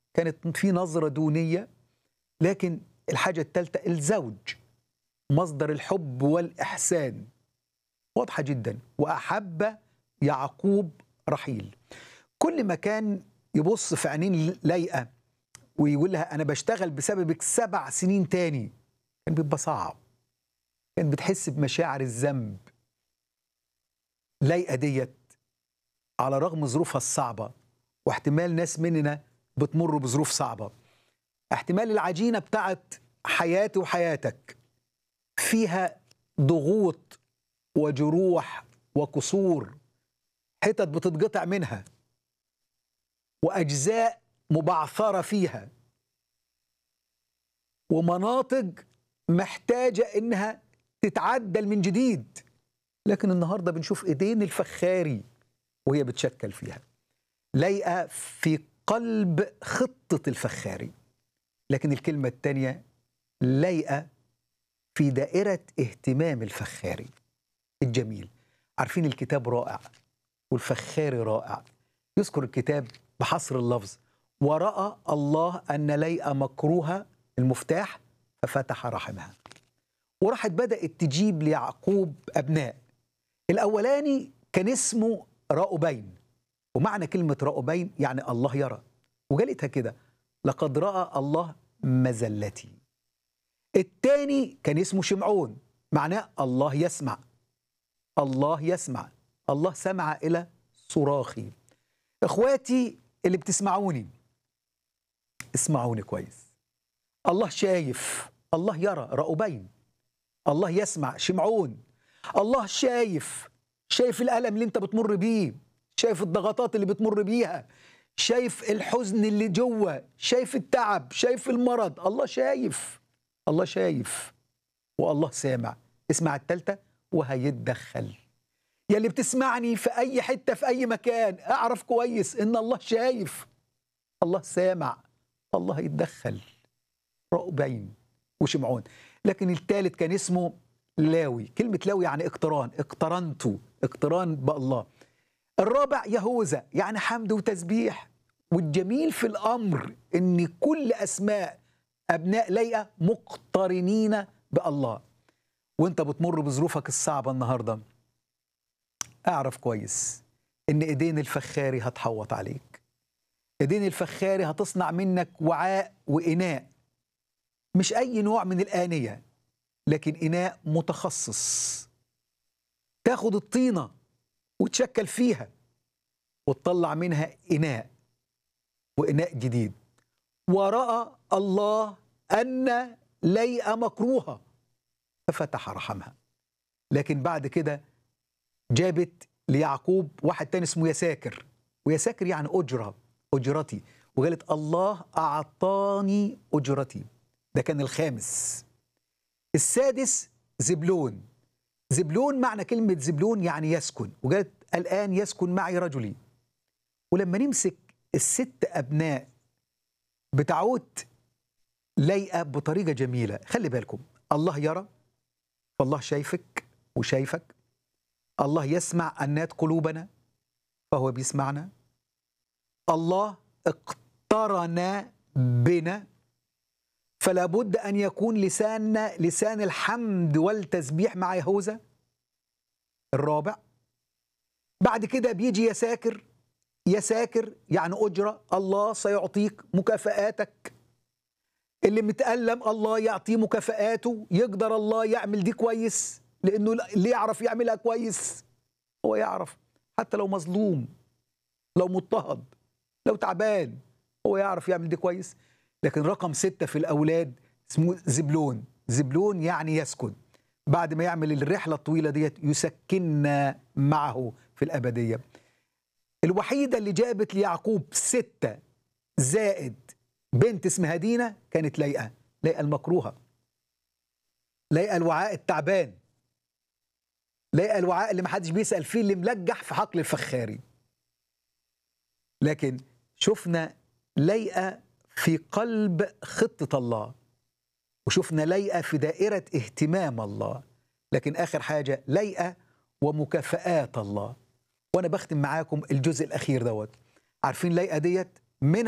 كانت في نظرة دونية لكن الحاجة الثالثة الزوج مصدر الحب والإحسان واضحة جدا وأحب يعقوب رحيل كل ما كان يبص في عينين ليئة ويقول لها أنا بشتغل بسببك سبع سنين تاني كان بيبقى صعب كانت بتحس بمشاعر الذنب ليئة ديت على رغم ظروفها الصعبة واحتمال ناس مننا بتمر بظروف صعبة احتمال العجينة بتاعت حياتي وحياتك فيها ضغوط وجروح وكسور حتت بتتقطع منها واجزاء مبعثره فيها ومناطق محتاجه انها تتعدل من جديد لكن النهارده بنشوف ايدين الفخاري وهي بتشكل فيها لايقه في قلب خطه الفخاري لكن الكلمه الثانيه لايقه في دائره اهتمام الفخاري الجميل عارفين الكتاب رائع والفخاري رائع يذكر الكتاب بحصر اللفظ ورأى الله أن ليئة مكروهة المفتاح ففتح رحمها وراحت بدأت تجيب ليعقوب أبناء الأولاني كان اسمه رأوبين ومعنى كلمة رأوبين يعني الله يرى وقالتها كده لقد رأى الله مزلتي الثاني كان اسمه شمعون معناه الله يسمع الله يسمع الله سمع إلى صراخي إخواتي اللي بتسمعوني اسمعوني كويس الله شايف الله يرى رأوبين الله يسمع شمعون الله شايف شايف الألم اللي انت بتمر بيه شايف الضغطات اللي بتمر بيها شايف الحزن اللي جوه شايف التعب شايف المرض الله شايف الله شايف والله سامع اسمع التالتة وهيتدخل يا اللي بتسمعني في أي حتة في أي مكان أعرف كويس إن الله شايف الله سامع الله يتدخل رأبين وشمعون لكن الثالث كان اسمه لاوي كلمة لاوي يعني اقتران اقترنتوا اقتران بالله الرابع يهوذا يعني حمد وتسبيح والجميل في الأمر إن كل أسماء أبناء ليئة مقترنين بالله وانت بتمر بظروفك الصعبة النهاردة اعرف كويس ان ايدين الفخاري هتحوط عليك ايدين الفخاري هتصنع منك وعاء وإناء مش أي نوع من الآنية لكن إناء متخصص تاخد الطينة وتشكل فيها وتطلع منها إناء وإناء جديد ورأى الله أن ليئة مكروهة ففتح رحمها لكن بعد كده جابت ليعقوب واحد تاني اسمه يساكر ويساكر يعني أجرة أجرتي وقالت الله أعطاني أجرتي ده كان الخامس السادس زبلون زبلون معنى كلمة زبلون يعني يسكن وقالت الآن يسكن معي رجلي ولما نمسك الست أبناء بتعود لايقة بطريقة جميلة خلي بالكم الله يرى فالله شايفك وشايفك الله يسمع أنات قلوبنا فهو بيسمعنا الله اقترن بنا فلا بد أن يكون لساننا لسان الحمد والتسبيح مع يهوذا الرابع بعد كده بيجي يساكر يساكر يعني أجرة الله سيعطيك مكافآتك اللي متألم الله يعطيه مكافآته يقدر الله يعمل دي كويس لأنه اللي يعرف يعملها كويس هو يعرف حتى لو مظلوم لو مضطهد لو تعبان هو يعرف يعمل دي كويس لكن رقم ستة في الأولاد اسمه زبلون زبلون يعني يسكن بعد ما يعمل الرحلة الطويلة ديت يسكننا معه في الأبدية الوحيدة اللي جابت ليعقوب ستة زائد بنت اسمها دينا كانت لايقة لايقة المكروهة لايقة الوعاء التعبان لايقة الوعاء اللي محدش بيسأل فيه اللي ملجح في حقل الفخاري لكن شفنا لايقة في قلب خطة الله وشفنا لايقة في دائرة اهتمام الله لكن آخر حاجة لايقة ومكافآت الله وأنا بختم معاكم الجزء الأخير دوت عارفين لايقة ديت من